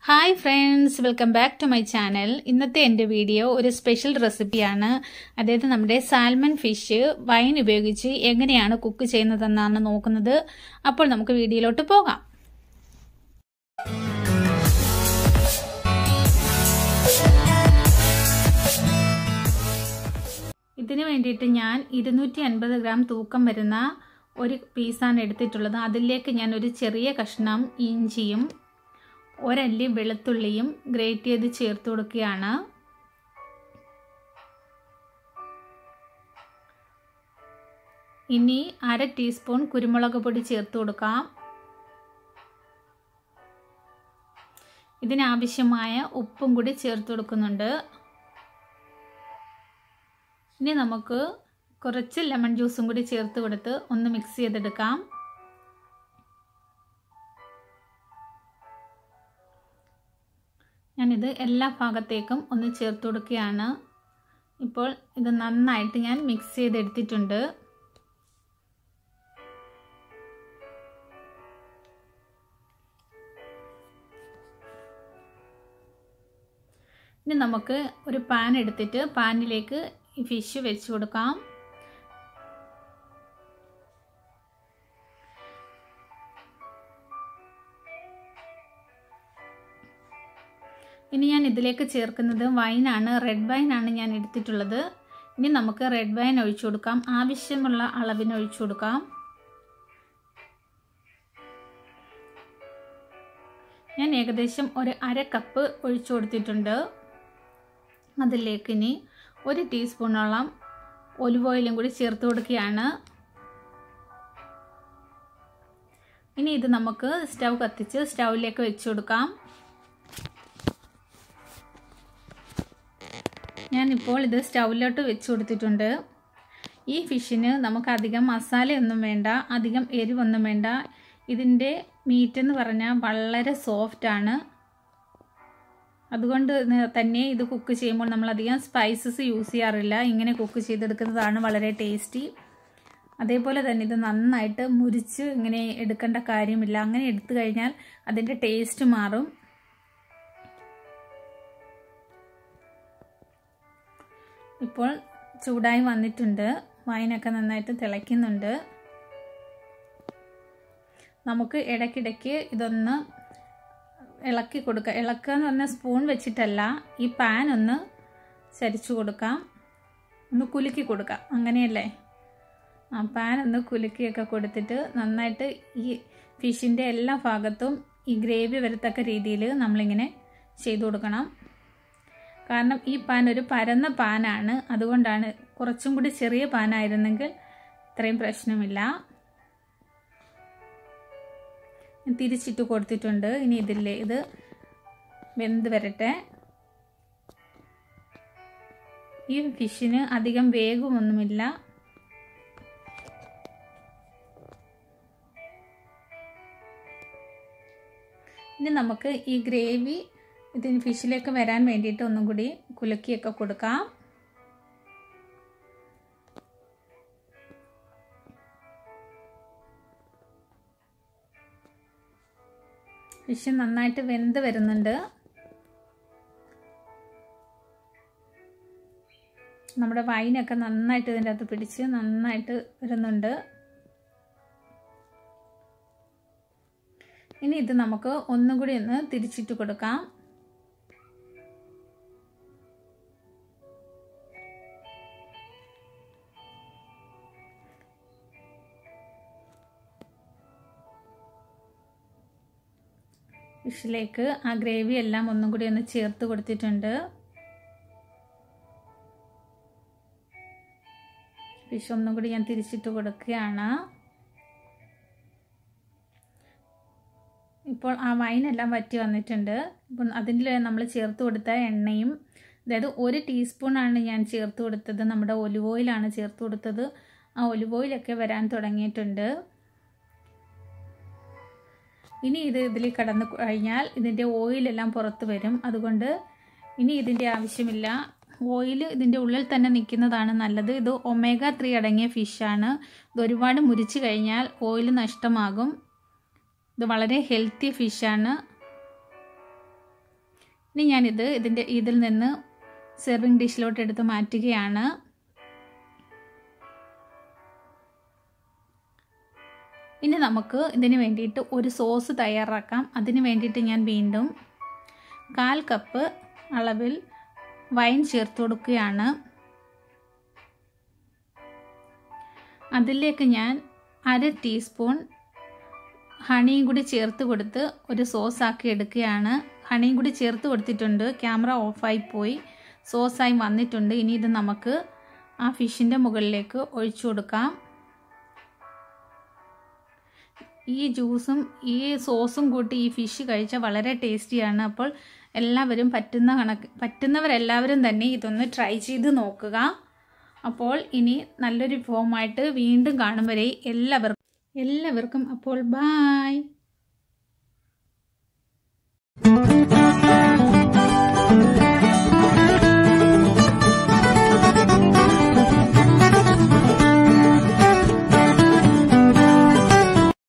hi friends welcome back to my channel ഇന്നത്തെ എൻ്റെ video ഒരു സ്പെഷ്യൽ റെസിപ്പിയാണ് അതായത് നമ്മുടെ സാൽമൺ ഫിഷ് വൈൻ ഉപയോഗിച്ച് എങ്ങനെയാണ് കുക്ക് ചെയ്യുന്നതെന്നാണ് നോക്കുന്നത് അപ്പോൾ നമുക്ക് വീഡിയോയിലോട്ട് പോകാം ഇതിന് വേണ്ടിയിട്ട് ഞാൻ ഇരുന്നൂറ്റി അൻപത് ഗ്രാം തൂക്കം വരുന്ന ഒരു പീസാണ് എടുത്തിട്ടുള്ളത് അതിലേക്ക് ഞാൻ ഒരു ചെറിയ കഷ്ണം ഇഞ്ചിയും ഒരല്ലി വെളുത്തുള്ളിയും ഗ്രേറ്റ് ചെയ്ത് ചേർത്ത് കൊടുക്കുകയാണ് ഇനി അര ടീസ്പൂൺ കുരുമുളക് പൊടി ചേർത്ത് കൊടുക്കാം ഇതിനാവശ്യമായ ഉപ്പും കൂടി ചേർത്ത് കൊടുക്കുന്നുണ്ട് ഇനി നമുക്ക് കുറച്ച് ലെമൺ ജ്യൂസും കൂടി ചേർത്ത് കൊടുത്ത് ഒന്ന് മിക്സ് ചെയ്തെടുക്കാം ഞാനിത് എല്ലാ ഭാഗത്തേക്കും ഒന്ന് ചേർത്ത് കൊടുക്കുകയാണ് ഇപ്പോൾ ഇത് നന്നായിട്ട് ഞാൻ മിക്സ് ചെയ്തെടുത്തിട്ടുണ്ട് ഇനി നമുക്ക് ഒരു പാൻ എടുത്തിട്ട് പാനിലേക്ക് ഈ ഫിഷ് വെച്ച് കൊടുക്കാം ഇനി ഞാൻ ഇതിലേക്ക് ചേർക്കുന്നത് വൈനാണ് റെഡ് വൈനാണ് ഞാൻ എടുത്തിട്ടുള്ളത് ഇനി നമുക്ക് റെഡ് വൈൻ ഒഴിച്ചു കൊടുക്കാം ആവശ്യമുള്ള അളവിന് ഒഴിച്ചു കൊടുക്കാം ഞാൻ ഏകദേശം ഒരു അര കപ്പ് ഒഴിച്ചു കൊടുത്തിട്ടുണ്ട് അതിലേക്ക് ഇനി ഒരു ടീസ്പൂണോളം ഒലിവ് ഓയിലും കൂടി ചേർത്ത് കൊടുക്കുകയാണ് ഇനി ഇത് നമുക്ക് സ്റ്റൗ കത്തിച്ച് സ്റ്റൗവിലേക്ക് വെച്ച് കൊടുക്കാം ഞാനിപ്പോൾ ഇത് സ്റ്റൗവിലോട്ട് വെച്ച് കൊടുത്തിട്ടുണ്ട് ഈ ഫിഷിന് നമുക്ക് അധികം മസാലയൊന്നും വേണ്ട അധികം എരിവൊന്നും വേണ്ട ഇതിൻ്റെ മീറ്റ് എന്ന് പറഞ്ഞാൽ വളരെ സോഫ്റ്റാണ് അതുകൊണ്ട് തന്നെ ഇത് കുക്ക് ചെയ്യുമ്പോൾ നമ്മൾ അധികം സ്പൈസസ് യൂസ് ചെയ്യാറില്ല ഇങ്ങനെ കുക്ക് ചെയ്തെടുക്കുന്നതാണ് വളരെ ടേസ്റ്റി അതേപോലെ തന്നെ ഇത് നന്നായിട്ട് മുരിച്ച് ഇങ്ങനെ എടുക്കേണ്ട കാര്യമില്ല അങ്ങനെ എടുത്തു കഴിഞ്ഞാൽ അതിൻ്റെ ടേസ്റ്റ് മാറും ഇപ്പോൾ ചൂടായി വന്നിട്ടുണ്ട് വൈനൊക്കെ നന്നായിട്ട് തിളയ്ക്കുന്നുണ്ട് നമുക്ക് ഇടയ്ക്കിടയ്ക്ക് ഇതൊന്ന് ഇളക്കി കൊടുക്കുക ഇളക്കുക എന്ന് പറഞ്ഞാൽ സ്പൂൺ വെച്ചിട്ടല്ല ഈ പാൻ ഒന്ന് ചരിച്ചു കൊടുക്കാം ഒന്ന് കുലുക്കി കൊടുക്കാം അങ്ങനെയല്ലേ ആ പാൻ ഒന്ന് കുലുക്കിയൊക്കെ കൊടുത്തിട്ട് നന്നായിട്ട് ഈ ഫിഷിൻ്റെ എല്ലാ ഭാഗത്തും ഈ ഗ്രേവി വരത്തക്ക രീതിയിൽ നമ്മളിങ്ങനെ ചെയ്തു കൊടുക്കണം കാരണം ഈ പാൻ ഒരു പരന്ന പാനാണ് അതുകൊണ്ടാണ് കുറച്ചും കൂടി ചെറിയ പാനായിരുന്നെങ്കിൽ ഇത്രയും പ്രശ്നമില്ല തിരിച്ചിട്ട് കൊടുത്തിട്ടുണ്ട് ഇനി ഇതില്ലേ ഇത് വെന്ത് വരട്ടെ ഈ ഫിഷിന് അധികം വേഗമൊന്നുമില്ല ഇനി നമുക്ക് ഈ ഗ്രേവി ഇതിന് ഫിഷിലേക്ക് വരാൻ വേണ്ടിയിട്ട് ഒന്നും കൂടി കുലുക്കിയൊക്കെ കൊടുക്കാം ഫിഷ് നന്നായിട്ട് വെന്ത് വരുന്നുണ്ട് നമ്മുടെ വൈനൊക്കെ നന്നായിട്ട് ഇതിൻ്റെ അകത്ത് പിടിച്ച് നന്നായിട്ട് വരുന്നുണ്ട് ഇനി ഇത് നമുക്ക് ഒന്നും കൂടി ഒന്ന് തിരിച്ചിട്ട് കൊടുക്കാം ഫിഷിലേക്ക് ആ ഗ്രേവി എല്ലാം ഒന്നും കൂടി ഒന്ന് ചേർത്ത് കൊടുത്തിട്ടുണ്ട് ഫിഷ് ഒന്നും കൂടി ഞാൻ തിരിച്ചിട്ട് കൊടുക്കുകയാണ് ഇപ്പോൾ ആ വൈനെല്ലാം വറ്റി വന്നിട്ടുണ്ട് ഇപ്പം അതിൽ നമ്മൾ ചേർത്ത് കൊടുത്ത എണ്ണയും അതായത് ഒരു ടീസ്പൂണാണ് ഞാൻ ചേർത്ത് കൊടുത്തത് നമ്മുടെ ഒലിവ് ഓയിലാണ് ചേർത്ത് കൊടുത്തത് ആ ഒലിവ് ഓയിലൊക്കെ വരാൻ തുടങ്ങിയിട്ടുണ്ട് ഇനി ഇത് ഇതിൽ കടന്നു കഴിഞ്ഞാൽ ഇതിൻ്റെ ഓയിലെല്ലാം പുറത്ത് വരും അതുകൊണ്ട് ഇനി ഇതിൻ്റെ ആവശ്യമില്ല ഓയിൽ ഇതിൻ്റെ ഉള്ളിൽ തന്നെ നിൽക്കുന്നതാണ് നല്ലത് ഇത് ഒമേഗ ത്രീ അടങ്ങിയ ഫിഷാണ് ഇത് ഒരുപാട് മുരിച്ച് കഴിഞ്ഞാൽ ഓയിൽ നഷ്ടമാകും ഇത് വളരെ ഹെൽത്തി ഫിഷാണ് ഇനി ഞാനിത് ഇതിൻ്റെ ഇതിൽ നിന്ന് സെർവിങ് ഡിഷിലോട്ട് എടുത്ത് മാറ്റുകയാണ് ഇനി നമുക്ക് ഇതിന് വേണ്ടിയിട്ട് ഒരു സോസ് തയ്യാറാക്കാം അതിന് വേണ്ടിയിട്ട് ഞാൻ വീണ്ടും കാൽ കപ്പ് അളവിൽ വൈൻ ചേർത്ത് കൊടുക്കുകയാണ് അതിലേക്ക് ഞാൻ അര ടീസ്പൂൺ ഹണിയും കൂടി ചേർത്ത് കൊടുത്ത് ഒരു സോസ് ആക്കി എടുക്കുകയാണ് ഹണിയും കൂടി ചേർത്ത് കൊടുത്തിട്ടുണ്ട് ക്യാമറ ഓഫായി പോയി സോസായി വന്നിട്ടുണ്ട് ഇനി ഇത് നമുക്ക് ആ ഫിഷിൻ്റെ മുകളിലേക്ക് ഒഴിച്ചു കൊടുക്കാം ഈ ജ്യൂസും ഈ സോസും കൂട്ടി ഈ ഫിഷ് കഴിച്ചാൽ വളരെ ടേസ്റ്റിയാണ് അപ്പോൾ എല്ലാവരും പറ്റുന്ന കണക്ക് പറ്റുന്നവരെല്ലാവരും തന്നെ ഇതൊന്ന് ട്രൈ ചെയ്ത് നോക്കുക അപ്പോൾ ഇനി നല്ലൊരു ഫോമായിട്ട് വീണ്ടും കാണും വരെ എല്ലാവർക്കും എല്ലാവർക്കും അപ്പോൾ ബായ്